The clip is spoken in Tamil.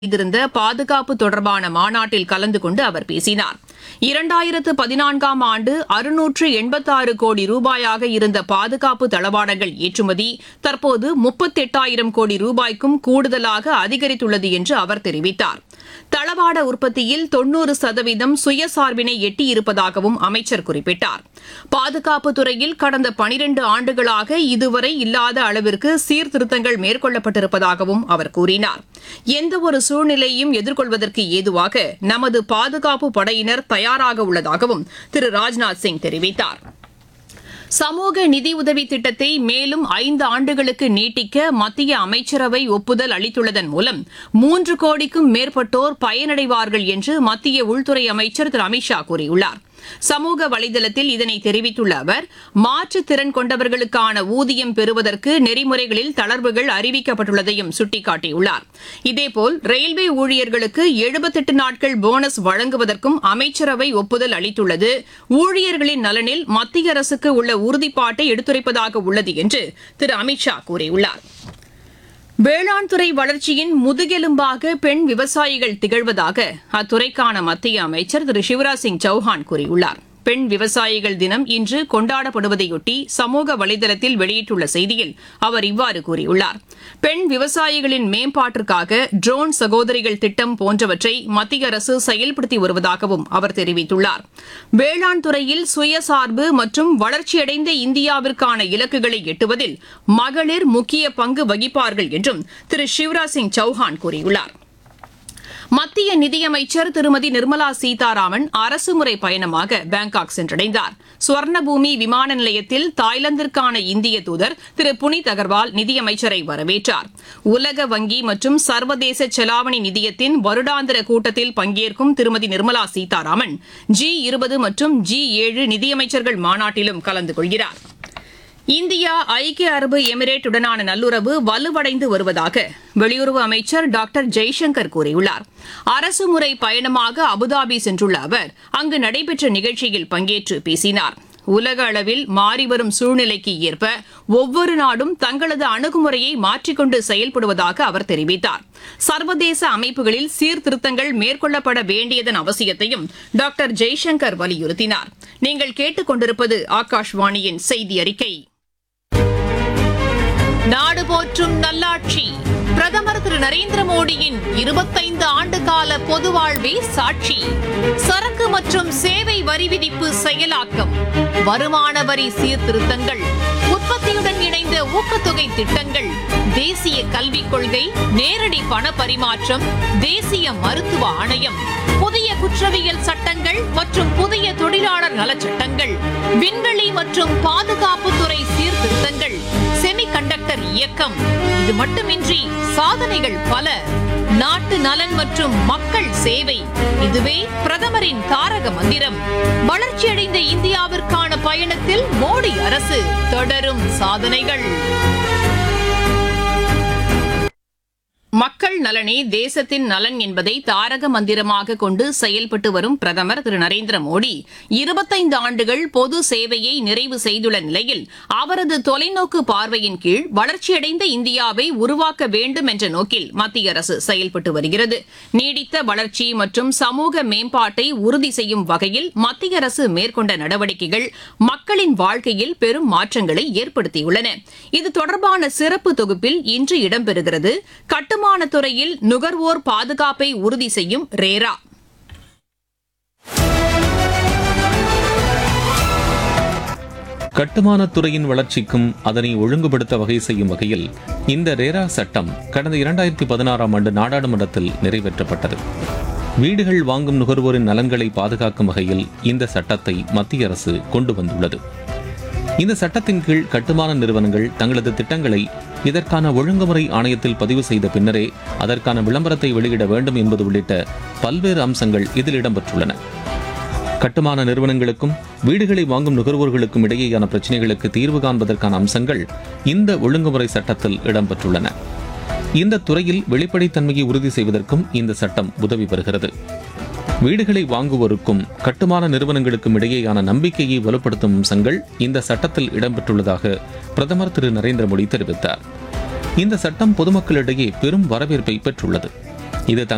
செய்திருந்த பாதுகாப்பு தொடர்பான மாநாட்டில் கலந்து கொண்டு அவர் பேசினார் இரண்டாயிரத்து பதினான்காம் ஆண்டு அறுநூற்று எண்பத்தாறு கோடி ரூபாயாக இருந்த பாதுகாப்பு தளவாடங்கள் ஏற்றுமதி தற்போது முப்பத்தெட்டாயிரம் கோடி ரூபாய்க்கும் கூடுதலாக அதிகரித்துள்ளது என்று அவர் தெரிவித்தார் தளவாட உற்பத்தியில் தொன்னூறு சதவீதம் சுயசார்பினை எட்டியிருப்பதாகவும் அமைச்சர் குறிப்பிட்டார் பாதுகாப்பு துறையில் கடந்த பனிரண்டு ஆண்டுகளாக இதுவரை இல்லாத அளவிற்கு சீர்திருத்தங்கள் மேற்கொள்ளப்பட்டிருப்பதாகவும் அவர் கூறினார் எந்தவொரு சூழ்நிலையும் எதிர்கொள்வதற்கு ஏதுவாக நமது பாதுகாப்பு படையினர் தயாராக உள்ளதாகவும் திரு ராஜ்நாத் சிங் தெரிவித்தார் சமூக நிதியுதவி திட்டத்தை மேலும் ஐந்து ஆண்டுகளுக்கு நீட்டிக்க மத்திய அமைச்சரவை ஒப்புதல் அளித்துள்ளதன் மூலம் மூன்று கோடிக்கும் மேற்பட்டோர் பயனடைவார்கள் என்று மத்திய உள்துறை அமைச்சர் திரு அமித்ஷா கூறியுள்ளார் சமூக வலைதளத்தில் இதனை தெரிவித்துள்ள அவர் மாற்றுத்திறன் கொண்டவர்களுக்கான ஊதியம் பெறுவதற்கு நெறிமுறைகளில் தளர்வுகள் அறிவிக்கப்பட்டுள்ளதையும் சுட்டிக்காட்டியுள்ளார் இதேபோல் ரயில்வே ஊழியர்களுக்கு எழுபத்தெட்டு நாட்கள் போனஸ் வழங்குவதற்கும் அமைச்சரவை ஒப்புதல் அளித்துள்ளது ஊழியர்களின் நலனில் மத்திய அரசுக்கு உள்ள உறுதிப்பாட்டை எடுத்துரைப்பதாக உள்ளது என்று திரு அமித்ஷா கூறியுள்ளார் வேளாண் துறை வளர்ச்சியின் முதுகெலும்பாக பெண் விவசாயிகள் திகழ்வதாக அத்துறைக்கான மத்திய அமைச்சர் திரு சிவராஜ் சிங் சௌஹான் கூறியுள்ளார் பெண் விவசாயிகள் தினம் இன்று கொண்டாடப்படுவதையொட்டி சமூக வலைதளத்தில் வெளியிட்டுள்ள செய்தியில் அவர் இவ்வாறு கூறியுள்ளார் பெண் விவசாயிகளின் மேம்பாட்டிற்காக ட்ரோன் சகோதரிகள் திட்டம் போன்றவற்றை மத்திய அரசு செயல்படுத்தி வருவதாகவும் அவர் தெரிவித்துள்ளார் வேளாண் துறையில் சுயசார்பு மற்றும் வளர்ச்சியடைந்த இந்தியாவிற்கான இலக்குகளை எட்டுவதில் மகளிர் முக்கிய பங்கு வகிப்பார்கள் என்றும் திரு சிவராஜ் சிங் சௌஹான் கூறியுள்ளார் மத்திய நிதியமைச்சர் திருமதி நிர்மலா சீதாராமன் அரசுமுறை பயணமாக பாங்காக் சென்றடைந்தார் சுவர்ணபூமி விமான நிலையத்தில் தாய்லாந்திற்கான இந்திய தூதர் திரு புனித் அகர்வால் நிதியமைச்சரை வரவேற்றார் உலக வங்கி மற்றும் சர்வதேச செலாவணி நிதியத்தின் வருடாந்திர கூட்டத்தில் பங்கேற்கும் திருமதி நிர்மலா சீதாராமன் ஜி இருபது மற்றும் ஜி ஏழு நிதியமைச்சர்கள் மாநாட்டிலும் கலந்து கொள்கிறார் இந்தியா ஐக்கிய அரபு எமிரேட் உடனான நல்லுறவு வலுவடைந்து வருவதாக வெளியுறவு அமைச்சர் டாக்டர் ஜெய்சங்கர் கூறியுள்ளார் அரசுமுறை பயணமாக அபுதாபி சென்றுள்ள அவர் அங்கு நடைபெற்ற நிகழ்ச்சியில் பங்கேற்று பேசினார் உலக அளவில் மாறிவரும் சூழ்நிலைக்கு ஏற்ப ஒவ்வொரு நாடும் தங்களது அணுகுமுறையை மாற்றிக்கொண்டு செயல்படுவதாக அவர் தெரிவித்தார் சர்வதேச அமைப்புகளில் சீர்திருத்தங்கள் மேற்கொள்ளப்பட வேண்டியதன் அவசியத்தையும் டாக்டர் ஜெய்சங்கர் வலியுறுத்தினார் நீங்கள் கேட்டுக்கொண்டிருப்பது ஆகாஷ்வாணியின் செய்தி அறிக்கை நாடு போற்றும் நல்லாட்சி பிரதமர் திரு நரேந்திர மோடியின் இருபத்தைந்து ஆண்டு கால பொது வாழ்வே சாட்சி சரக்கு மற்றும் சேவை வரி விதிப்பு செயலாக்கம் வருமான வரி சீர்திருத்தங்கள் உற்பத்தியுடன் இணைந்த ஊக்கத்தொகை திட்டங்கள் தேசிய கல்விக் கொள்கை நேரடி பண பரிமாற்றம் தேசிய மருத்துவ ஆணையம் புதிய குற்றவியல் சட்டங்கள் மற்றும் புதிய தொழிலாளர் நலச்சட்டங்கள் விண்வெளி மற்றும் பாதுகாப்புத்துறை சீர்திருத்தங்கள் செமிகண்டக்டர் இயக்கம் இது மட்டுமின்றி சாதனைகள் பல நாட்டு நலன் மற்றும் மக்கள் சேவை இதுவே பிரதமரின் தாரக மந்திரம் வளர்ச்சியடைந்த இந்தியாவிற்கான பயணத்தில் மோடி அரசு தொடரும் சாதனைகள் மக்கள் நலனே தேசத்தின் நலன் என்பதை தாரக மந்திரமாக கொண்டு செயல்பட்டு வரும் பிரதமர் திரு நரேந்திர மோடி இருபத்தைந்து ஆண்டுகள் பொது சேவையை நிறைவு செய்துள்ள நிலையில் அவரது தொலைநோக்கு பார்வையின் கீழ் வளர்ச்சியடைந்த இந்தியாவை உருவாக்க வேண்டும் என்ற நோக்கில் மத்திய அரசு செயல்பட்டு வருகிறது நீடித்த வளர்ச்சி மற்றும் சமூக மேம்பாட்டை உறுதி செய்யும் வகையில் மத்திய அரசு மேற்கொண்ட நடவடிக்கைகள் மக்களின் வாழ்க்கையில் பெரும் மாற்றங்களை ஏற்படுத்தியுள்ளன இது தொடர்பான சிறப்பு தொகுப்பில் இன்று இடம்பெறுகிறது கட்டுமான துறையில் நுகர்வோர் பாதுகாப்பை உறுதி செய்யும் ரேரா கட்டுமானத் துறையின் வளர்ச்சிக்கும் அதனை ஒழுங்குபடுத்த வகை செய்யும் வகையில் இந்த ரேரா சட்டம் கடந்த இரண்டாயிரத்தி பதினாறாம் ஆண்டு நாடாளுமன்றத்தில் நிறைவேற்றப்பட்டது வீடுகள் வாங்கும் நுகர்வோரின் நலன்களை பாதுகாக்கும் வகையில் இந்த சட்டத்தை மத்திய அரசு கொண்டு வந்துள்ளது இந்த சட்டத்தின் கீழ் கட்டுமான நிறுவனங்கள் தங்களது திட்டங்களை இதற்கான ஒழுங்குமுறை ஆணையத்தில் பதிவு செய்த பின்னரே அதற்கான விளம்பரத்தை வெளியிட வேண்டும் என்பது உள்ளிட்ட பல்வேறு அம்சங்கள் இதில் இடம்பெற்றுள்ளன கட்டுமான நிறுவனங்களுக்கும் வீடுகளை வாங்கும் நுகர்வோர்களுக்கும் இடையேயான பிரச்சினைகளுக்கு தீர்வு காண்பதற்கான அம்சங்கள் இந்த ஒழுங்குமுறை சட்டத்தில் இடம்பெற்றுள்ளன இந்த துறையில் வெளிப்படைத்தன்மையை உறுதி செய்வதற்கும் இந்த சட்டம் உதவி பெறுகிறது வீடுகளை வாங்குவோருக்கும் கட்டுமான நிறுவனங்களுக்கும் இடையேயான நம்பிக்கையை வலுப்படுத்தும் அம்சங்கள் இந்த சட்டத்தில் இடம்பெற்றுள்ளதாக பிரதமர் திரு நரேந்திர மோடி தெரிவித்தார் இந்த சட்டம் பொதுமக்களிடையே பெரும் வரவேற்பை பெற்றுள்ளது இது